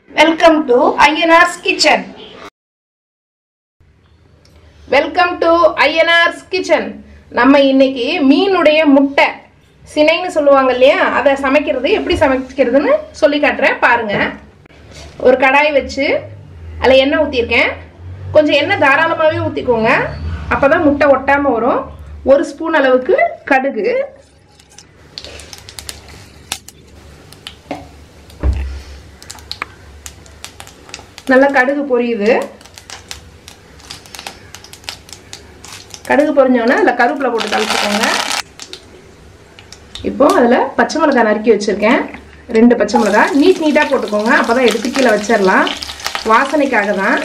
welcome to I N R's kitchen welcome to I N R's kitchen நம்ம இன்னைக்கு மீனுடைய முட்டை சினைன்னு சொல்லுவாங்க இல்லையா அதை சமைக்கிறது எப்படி சமைக்கிறதுன்னு சொல்லி காட்டுறேன் பாருங்க ஒரு கடாய் வச்சு அதில் எண்ணெய் ஊற்றிருக்கேன் கொஞ்சம் எண்ணெய் தாராளமாகவே ஊற்றிக்கோங்க அப்போ தான் முட்டை ஒட்டாமல் வரும் ஒரு ஸ்பூன் அளவுக்கு கடுகு நல்லா கடுகு பொரியுது கடுகு பொரிஞ்சோடனே அதில் கருவேப்பிலை போட்டு கலந்துக்கோங்க இப்போ அதில் பச்சை மிளகாய் நறுக்கி வச்சுருக்கேன் ரெண்டு பச்சை மிளகாய் நீட் நீட்டாக போட்டுக்கோங்க அப்போ தான் எடுத்து கீழே வச்சிடலாம் வாசனைக்காக தான்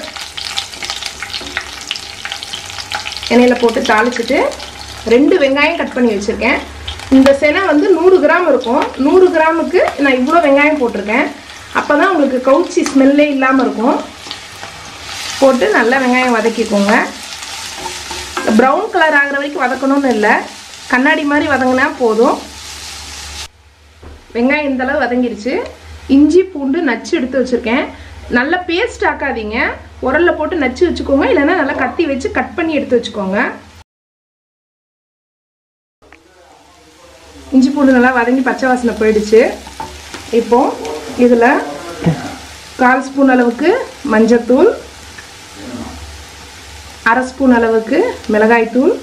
எண்ணெயில் போட்டு தாளிச்சிட்டு ரெண்டு வெங்காயம் கட் பண்ணி வச்சுருக்கேன் இந்த செனை வந்து நூறு கிராம் இருக்கும் நூறு கிராமுக்கு நான் இவ்வளோ வெங்காயம் போட்டிருக்கேன் அப்போ தான் உங்களுக்கு கவுச்சி ஸ்மெல்லே இல்லாமல் இருக்கும் போட்டு நல்லா வெங்காயம் வதக்கிக்கோங்க ப்ரௌன் கலர் ஆகிற வரைக்கும் வதக்கணும்னு இல்லை கண்ணாடி மாதிரி வதங்கினா போதும் வெங்காயம் இந்த அளவு வதங்கிருச்சு இஞ்சி பூண்டு நச்சு எடுத்து வச்சுருக்கேன் நல்லா பேஸ்ட் ஆக்காதீங்க உரல்ல போட்டு நச்சு வச்சுக்கோங்க இல்லைன்னா நல்லா கத்தி வச்சு கட் பண்ணி எடுத்து வச்சுக்கோங்க இஞ்சி பூண்டு நல்லா வதங்கி பச்சை வாசனை போயிடுச்சு இப்போ இதில் கால் ஸ்பூன் அளவுக்கு மஞ்சத்தூள் அரை ஸ்பூன் அளவுக்கு மிளகாய்த்தூள்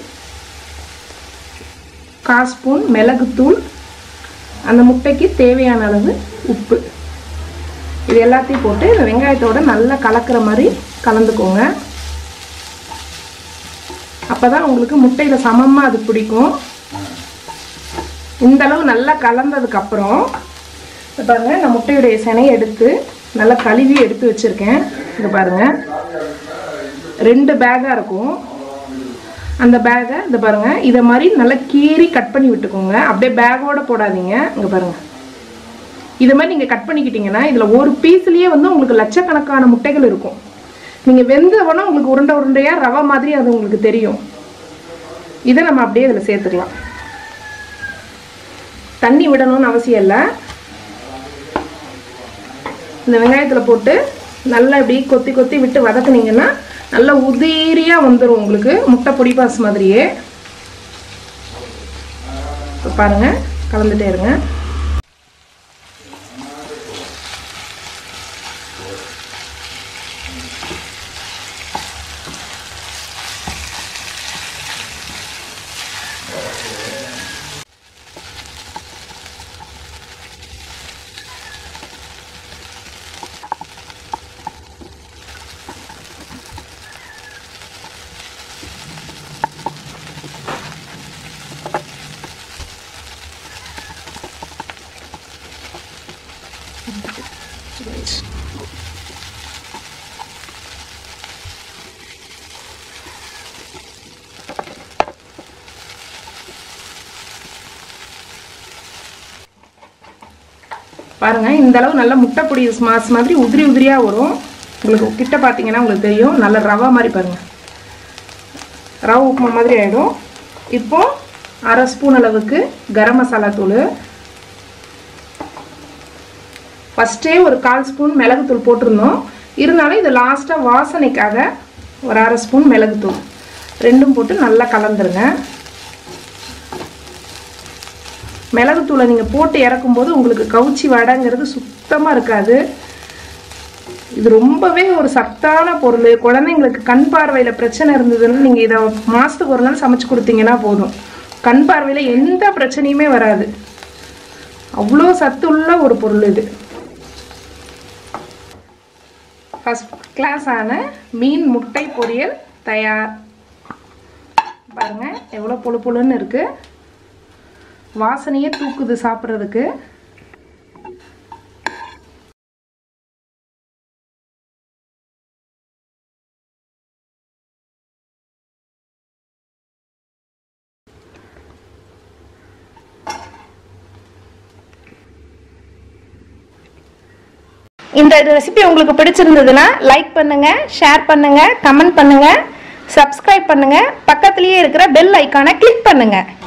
கால் ஸ்பூன் மிளகுத்தூள் அந்த முட்டைக்கு தேவையான அளவு உப்பு இது எல்லாத்தையும் போட்டு இந்த வெங்காயத்தோட நல்லா கலக்கிற மாதிரி கலந்துக்கோங்க அப்போ தான் உங்களுக்கு முட்டையில் சமமாக அது பிடிக்கும் இந்த அளவு நல்லா கலந்ததுக்கப்புறம் பாருங்க நான் முட்டையுடைய சினையை எடுத்து நல்லா கழுவி எடுத்து வச்சுருக்கேன் இங்கே பாருங்கள் ரெண்டு பேக்காக இருக்கும் அந்த பேக்கை இந்த பாருங்கள் இதை மாதிரி நல்லா கீறி கட் பண்ணி விட்டுக்கோங்க அப்படியே பேக்கோட போடாதீங்க இங்கே பாருங்கள் இது மாதிரி நீங்கள் கட் பண்ணிக்கிட்டீங்கன்னா இதில் ஒரு பீஸ்லேயே வந்து உங்களுக்கு லட்சக்கணக்கான முட்டைகள் இருக்கும் நீங்கள் வெந்தவொன்னே உங்களுக்கு உருண்டை உருண்டையாக ரவை மாதிரி அது உங்களுக்கு தெரியும் இதை நம்ம அப்படியே இதில் சேர்த்துக்கலாம் தண்ணி விடணும்னு அவசியம் இல்லை இந்த வெங்காயத்தில் போட்டு நல்லா இப்படி கொத்தி கொத்தி விட்டு வதக்குனீங்கன்னா நல்லா உதிரியாக வந்துடும் உங்களுக்கு முட்டை பொடி பாஸ் மாதிரியே இப்போ பாருங்கள் கலந்துட்டே இருங்க பாருங்க இந்த அளவு நல்ல முட்டை பொடி மாஸ் மாதிரி உதிரி உதிரியாக வரும் உங்களுக்கு கிட்ட பார்த்தீங்கன்னா உங்களுக்கு தெரியும் நல்ல ரவா மாதிரி பாருங்க ரவா உப்புமா மாதிரி ஆகிடும் இப்போ அரை ஸ்பூன் அளவுக்கு கரம் மசாலா தூள் ஃபஸ்ட்டே ஒரு கால் ஸ்பூன் மிளகுத்தூள் போட்டிருந்தோம் இருந்தாலும் இது லாஸ்ட்டாக வாசனைக்காக ஒரு அரை ஸ்பூன் மிளகுத்தூள் ரெண்டும் போட்டு நல்லா கலந்துருங்க மிளகுத்தூளை நீங்கள் போட்டு இறக்கும்போது உங்களுக்கு கவுச்சி வடைங்கிறது சுத்தமாக இருக்காது இது ரொம்பவே ஒரு சத்தான பொருள் குழந்தைங்களுக்கு கண் பார்வையில் பிரச்சனை இருந்ததுன்னு நீங்கள் இதை மாதத்துக்கு ஒரு நாள் சமைச்சு கொடுத்தீங்கன்னா போதும் கண் பார்வையில் எந்த பிரச்சனையுமே வராது அவ்வளோ சத்துள்ள ஒரு பொருள் இது ஃபஸ்ட் கிளாஸான மீன் முட்டை பொரியல் தயார் பாருங்கள் எவ்வளோ பொழு பொழுன்னு இருக்குது வாசனையே தூக்குது சாப்பிட்றதுக்கு இந்த ரெசிபி உங்களுக்கு பிடிச்சிருந்ததுன்னா லைக் பண்ணுங்க ஷேர் பண்ணுங்க கமெண்ட் பண்ணுங்க சப்ஸ்கிரைப் பண்ணுங்க பக்கத்துலயே இருக்கிற பெல் ஐக்கானை கிளிக் பண்ணுங்க